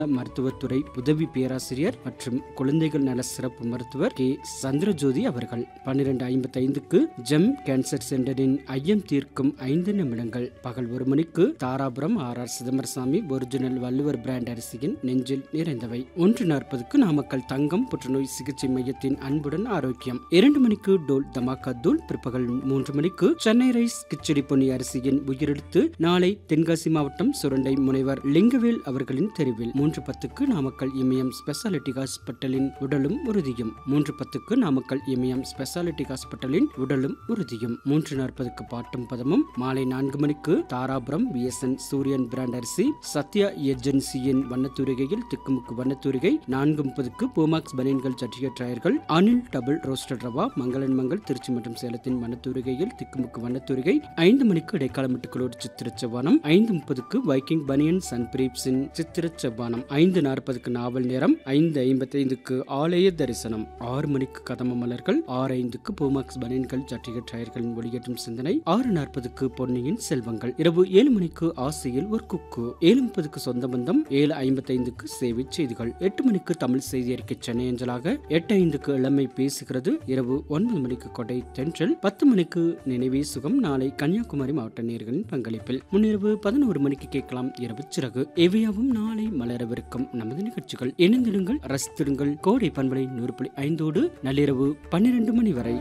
மருத்துவத்துறை உதவி பேராசிரியர் மற்றும் குழந்தைகள் நல சிறப்பு மருத்துவர் கே சந்திரஜோதி அவர்கள் பன்னிரண்டு ஐம்பத்தி ஐந்துக்கு ஜெம் கேன்சர் சென்டரின் ஐயம் தீர்க்கும் ஐந்து நிமிடங்கள் பகல் ஒரு மணிக்கு Dharapuram R R Chidambarasamy original Valluvar brand அரிசியின் நெஞ்சில் நிறைந்தவை ஒன்று நாற்பதுக்கு நாமக்கல் தங்கம் புற்றுநோய் சிகிச்சை மையத்தின் அன்புடன் ஆரோக்கியம் இரண்டு மணிக்கு டோல் தமாக்கா தூள் பிற்பகல் மூன்று மணிக்கு சென்னை ரைஸ் கிச்சடி பொன்னி அரிசியின் உயிரெடுத்து நாளை தென்காசி மாவட்டம் சுரண்டை முனைவர் லிங்கவேல் அவர்களின் தெருவில் மூன்று பத்துக்கு நாமக்கல் இமயம் ஸ்பெஷாலிட்டி ஹாஸ்பிட்டலின் உடலும் உறுதியும் மூன்று பத்துக்கு நாமக்கல் இமயம் ஸ்பெஷாலிட்டி ஹாஸ்பிட்டலின் உடலும் உறுதியும் மூன்று நாற்பதுக்கு பாட்டும் பதமும் மாலை நான்கு மணிக்கு தாராபுரம் விஎஸ்என் சூரியன் பிராண்ட் அரிசி சத்யா ஏஜென்சியின் வண்ணத்தூரிகையில் திக்குமுக்கு வண்ணத்தூரிகை நான்கு முப்பதுக்கு பூமாக்ஸ் பனியன்கள் சற்றிய டயர்கள் அனில் டபுள் ரோஸ்டட் ரவா மங்களன் மங்கள் திருச்சி மற்றும் சேலத்தின் வண்ணத்தூரிகையில் திக்குமுக்கு வண்ணத்தூரிகை ஐந்து மணிக்கு இடைக்காலமிட்டுகளோடு சித்திரச்சவானம் ஐந்து முப்பதுக்கு வைக்கிங் பனியன் சன் பிரீப்ஸின் சித்திரச்சவானம் ஐந்து நாற்பதுக்கு நாவல் நேரம் ஐந்து ஐம்பத்தி ஐந்துக்கு ஆலய தரிசனம் ஆறு மணிக்கு கதம மலர்கள் ஆறு ஐந்துக்கு பூமாக்ஸ் பனியன்கள் சற்றிய டயர்களின் ஒளியேற்றும் சிந்தனை ஆறு நாற்பதுக்கு பொன்னியின் செல்வங்கள் இரவு ஏழு மணிக்கு ஆசையில் ஒரு குக்கு ஏழு முப்பதுக்கு சொந்த பந்தம் ஏழு ஐம்பத்தி ஐந்துக்கு சேவை செய்திகள் எட்டு மணிக்கு தமிழ் செய்தி அறிக்கை சென்னை அஞ்சலாக எட்டு ஐந்துக்கு இளமை பேசுகிறது இரவு ஒன்பது மணிக்கு கொடை தென்றல் பத்து மணிக்கு நினைவே சுகம் நாளை கன்னியாகுமரி மாவட்ட நேர்களின் பங்களிப்பில் முன்னிரவு பதினோரு மணிக்கு கேட்கலாம் இரவு சிறகு எவையாவும் நாளை மலரவிருக்கும் நமது நிகழ்ச்சிகள் இணைந்திடுங்கள் ரசித்திடுங்கள் கோடை பண்பலை நூறு புள்ளி ஐந்தோடு நள்ளிரவு பன்னிரண்டு மணி வரை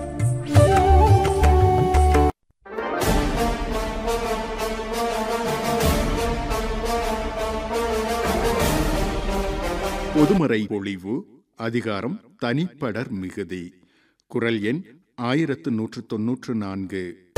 பொதுமறை பொழிவு அதிகாரம் தனிப்படர் மிகுதி குரல் எண் ஆயிரத்து நூற்று தொன்னூற்று நான்கு